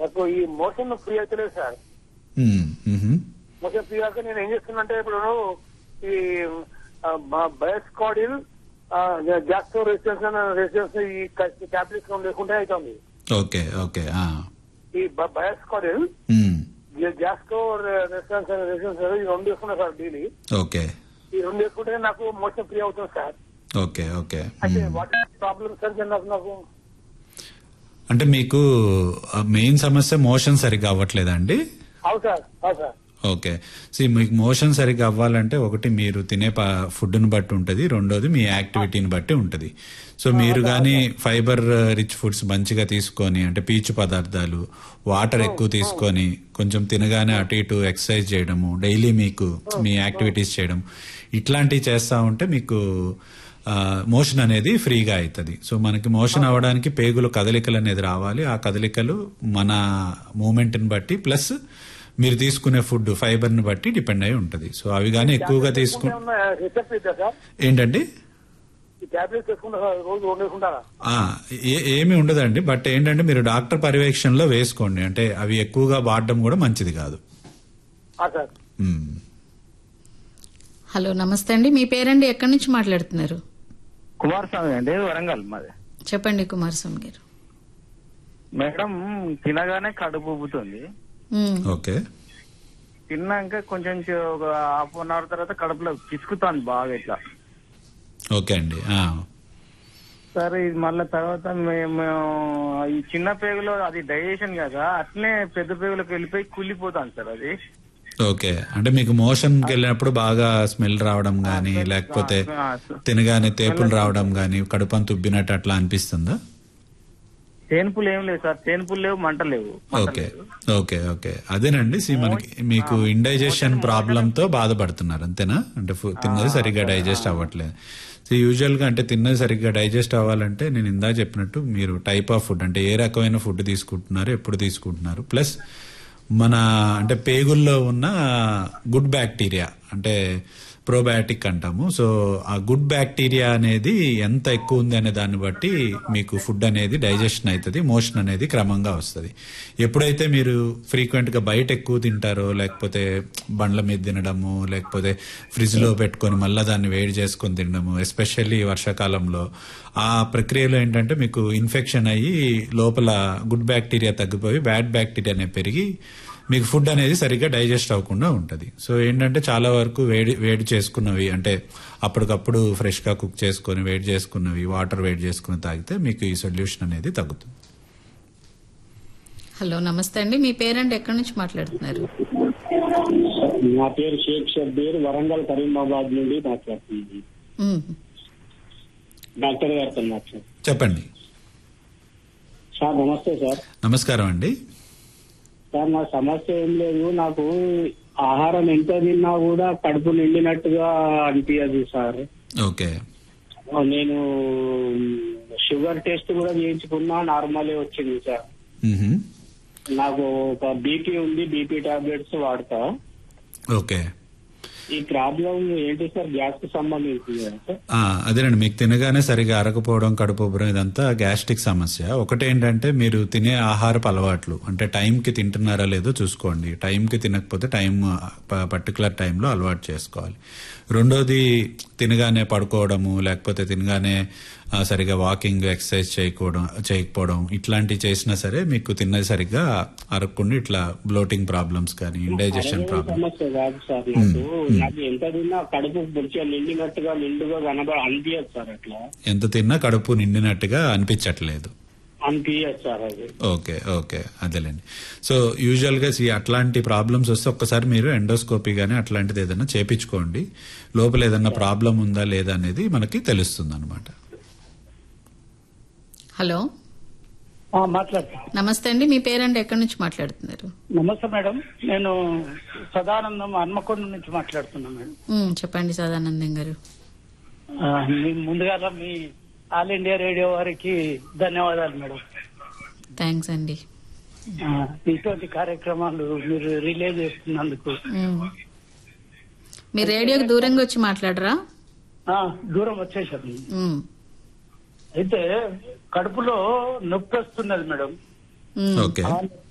నాకు ఈ motion free అవుతలేదు సార్ మ్మ్. మ్మ్. మోషన్ ఫ్రీ కాక నేను ఏం చేస్తున్నా అంటే ఇప్పుడు ఈ బయోస్కాడిల్ గ్యాస్ట్రో రెసిస్టెన్స్ రెసిస్టెన్స్ ఈ టాబ్లెట్స్ లేకుండా అవుతుంది ఓకే ఓకే ఆ. ఈ బయోస్కాడిల్ మ్మ్. గ్యాస్ట్రో రెసిస్టెన్స్ రెసిస్టెన్స్ ఈ రెండు వేసుకున్నా సార్ డైలీ ఓకే ఈ రెండు వేసుకుంటే నాకు మోషన్ ఫ్రీ అవుతుంది సార్ ఓకే ఓకే అయితే మ్మ్. వాట్ ప్రాబ్లమ్ సార్ నాకు నాకు అంటే మీకు మెయిన్ సమస్య మోషన్ సరిగ్గా అవ్వట్లేదా అండి అవు సార్ అవు సార్ ఓకే సి మీకు మోషన్ సరిగ్గా అవ్వాలంటే ఒకటి మీరు తినే ఫుడ్ని బట్టి ఉంటుంది రెండోది మీ యాక్టివిటీని బట్టి ఉంటుంది సో మీరు కానీ ఫైబర్ రిచ్ ఫుడ్స్ మంచిగా తీసుకొని అంటే పీచు పదార్థాలు వాటర్ ఎక్కువ తీసుకొని కొంచెం తినగానే అటు ఇటు ఎక్సర్సైజ్ చేయడము డైలీ మీకు మీ యాక్టివిటీస్ చేయడం ఇట్లాంటివి చేస్తా ఉంటే మీకు మోషన్ అనేది ఫ్రీగా అవుతుంది సో మనకి మోషన్ అవ్వడానికి పేగుల కదలికలు అనేది రావాలి ఆ కదలికలు మన మూమెంట్ని బట్టి ప్లస్ మీరు తీసుకునే ఫుడ్ ఫైబర్ ని బట్టి డిపెండ్ అయి ఉంటది సో అవి కానీ ఎక్కువగా తీసుకు రిసెప్ట్ ఇద్దా సార్ ఏంటండి ఈ టాబ్లెట్స్ వేసుకుంటా సార్ రోజు రెండు వేసుకుంటారా ఆ, ఏ- ఏమీ ఉండదండి బట్ ఏంటంటే మీరు డాక్టర్ పర్యవేక్షణలో వేసుకోండి అంటే అవి ఎక్కువగా వాడడం కూడా మంచిది కాదు ఆ సార్ మ్మ్. హలో నమస్తే అండి మీ పేరండి ఎక్కడి నుంచి మాట్లాడుతున్నారు కుమారస్వామి అండి వరంగల్ మాది చెప్పండి కుమారస్వామి గారు మేడం తినగానే కడుపు ఉబ్బుతుంది ఉమ్, ఓకే తిన్నాక కొంచెం చే- ఒక హాఫ్ అన్ అవర్ తర్వాత కడుపులో పిసుకుతాను బాగా ఇట్లా ఓకే అండి ఆ. సరే ఇది మళ్ళీ తర్వాత మేము ఈ చిన్న పేగులో అది డైజెషన్ కదా అట్లనే పెద్ద పేగులకు వెళ్ళిపోయి కుళ్ళిపోతాను సార్ అది ఓకే అంటే మీకు మోషన్ కి వెళ్ళినప్పుడు బాగా స్మెల్ రావడం గానీ లేకపోతే తినగానే తేపులు రావడం గానీ కడుపంత ఉబ్బినట్టు అట్లా అనిపిస్తుందా తేనుపులు ఏం లేవు సార్ తేనుపులు లేవు మంట లేవు మంట ఓకే లేవు. ఓకే ఓకే అదేనండి సి మనకి మీకు ఇండైజెషన్ ప్రాబ్లం తో బాధపడుతున్నారు అంతేనా అంటే ఫు- తిన్నది సరిగ్గా డైజెస్ట్ అవ్వట్లేదు సో యూజువల్ గా అంటే తిన్నది సరిగ్గా డైజెస్ట్ అవ్వాలంటే నేను ఇందా చెప్పినట్టు మీరు టైప్ ఆఫ్ ఫుడ్ అంటే ఏ రకమైన ఫుడ్ తీసుకుంటున్నారు ఎప్పుడు తీసుకుంటున్నారు ప్లస్ మన అంటే పేగుల్లో ఉన్న గుడ్ బ్యాక్టీరియా అంటే ప్రోబయాటిక్ అంటాము సో ఆ గుడ్ బ్యాక్టీరియా అనేది ఎంత ఎక్కువ ఉంది అనే దాన్ని బట్టి మీకు ఫుడ్ అనేది డైజెషన్ అవుతుంది మోషన్ అనేది క్రమంగా వస్తుంది ఎప్పుడైతే మీరు ఫ్రీక్వెంట్ గా బయట ఎక్కువ తింటారో లేకపోతే బండ్ల మీద తినడము లేకపోతే ఫ్రిడ్జ్ లో పెట్టుకొని మళ్ళీ దాన్ని వేడి చేసుకొని తినడము ఎస్పెషల్లీ వర్షాకాలంలో ఆ ప్రక్రియలో ఏంటంటే మీకు ఇన్ఫెక్షన్ అయ్యి లోపల గుడ్ బ్యాక్టీరియా తగ్గిపోయి బ్యాడ్ బ్యాక్టీరియా అనేది పెరిగి మీకు ఫుడ్ అనేది సరిగ్గా డైజెస్ట్ అవ్వకుండా ఉంటుంది సో ఏంటంటే చాలా వరకు వేడి వేడి చేసుకున్నవి అంటే అప్పటికప్పుడు ఫ్రెష్ గా కుక్ చేసుకొని వేడి చేసుకున్నవి వాటర్ వేడి చేసుకుని తాగితే మీకు ఈ సొల్యూషన్ అనేది తగ్గుతుంది హలో నమస్తే అండి మీ పేరండి ఎక్కడి నుంచి మాట్లాడుతున్నారు నా పేరు షేక్ షబ్బీర్ వరంగల్ కరీమాబాద్ నుండి మాట్లాడుతున్నాను ఉమ్, డాక్టర్ గారితో మాట్లాడు చెప్పండి సార్ నమస్తే సార్ నమస్కారం అండి సార్ నా సమస్య ఏం లేదు నాకు ఆహారం ఎంత తిన్నా కూడా కడుపు నిండినట్టుగా అనిపించదు సార్ ఓకే నేను షుగర్ టెస్ట్ కూడా చేయించుకున్నా నార్మలే వచ్చింది సార్ మ్హూ. నాకు ఒక బీపీ ఉంది బీపీ టాబ్లెట్స్ వాడతా ఓకే ఈ ప్రాబ్లం ఏంటి సార్ గ్యాస్ కి సంబంధించింది కదా సార్ ఆ, అదేనండి మీకు తినగానే సరిగా అరకపోవడం కడుపు ఉబ్బరం ఇదంతా గ్యాస్ట్రిక్ సమస్య ఒకటేంటంటే మీరు తినే ఆహారపు అలవాట్లు అంటే టైంకి తింటున్నారా లేదో చూసుకోండి టైంకి తినకపోతే టైం పర్టికులర్ టైంలో అలవాటు చేసుకోవాలి రెండోది తినగానే పడుకోవడము లేకపోతే తినగానే ఆ, సరిగా వాకింగ్ ఎక్సర్సైజ్ చేయకపోవడం చేయకపోవడం ఇట్లాంటివి చేసినా సరే మీకు తిన్నది సరిగ్గా అరగకుండా ఇట్లా బ్లోటింగ్ ప్రాబ్లమ్స్ కానీ ఇండైజెషన్ అదే ప్రాబ్లమ్ సమస్య కాదు సార్ నాకు నాకు ఎంత తిన్నా కడుపు మంచిగా నిండినట్టుగా నిండుగా కనబడ అనిపించదు సార్ అట్లా ఎంత తిన్నా కడుపు నిండినట్టుగా అనిపించట్లేదు అనిపించదు సార్ అది ఓకే ఓకే అదేలేండి సో యూజువల్ గా see అట్లాంటి ప్రాబ్లమ్స్ వస్తే ఒక్కసారి మీరు ఎండోస్కోపీ గానీ అట్లాంటిది ఏదైనా చేపించుకోండి లోపల ఏదైనా ప్రాబ్లం ఉందా లేదా అనేది మనకి తెలుస్తుంది అనమాట హలో మాట్లాడతా నమస్తే అండి మీ పేరండి ఎక్కడి నుంచి మాట్లాడుతున్నారు నమస్తే మేడం నేను సదానందం హన్మకొండ నుంచి మాట్లాడుతున్నాను మేడం ఉమ్, చెప్పండి సదానందం గారు ఆ, మీ ముందుగా మీ ఆల్ ఇండియా రేడియో వారికి ధన్యవాదాలు మేడం థ్యాంక్స్ అండి ఆ, ఇటువంటి కార్యక్రమాలు మీరు రిలే చేస్తున్నందుకు ఉమ్. మీ రేడియోకి దూరంగా వచ్చి మాట్లాడరా ఆ, దూరం వచ్చేసాను ఉమ్, అయితే కడుపులో నొప్పి వస్తున్నది మేడం ఉమ్. ఓకే ఆ